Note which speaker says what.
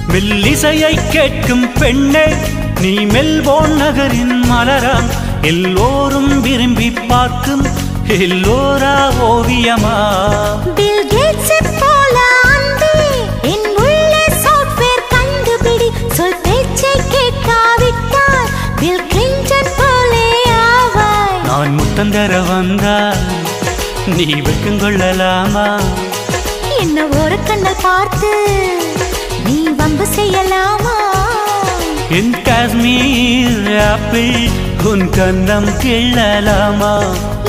Speaker 1: மெல்லிசையை கேட்கும் பெண்ணே நீ மெல்போன் நகரின் மலராம் எல்லோரும் விரும்பி பார்க்கும் எல்லோரா ஓவியமா
Speaker 2: பில் கேட்ஸ் போல அன்பே என் உள்ளே சாஃப்ட்வேர் கண்டுபிடி சொல் பேச்சை கேட்காவிட்டால் பில் கிளின்டன் போலே ஆவாய்
Speaker 1: நான் முத்தந்தர வந்தா நீ வெக்கம் கொள்ளலாமா
Speaker 2: என்ன ஒரு கண்ணல் பார்த்து நீ வம்பு செய்யலாமா
Speaker 1: என் காஷ்மீர் ஆப்பிள் உன் கண்ணம் கிள்ளலாமா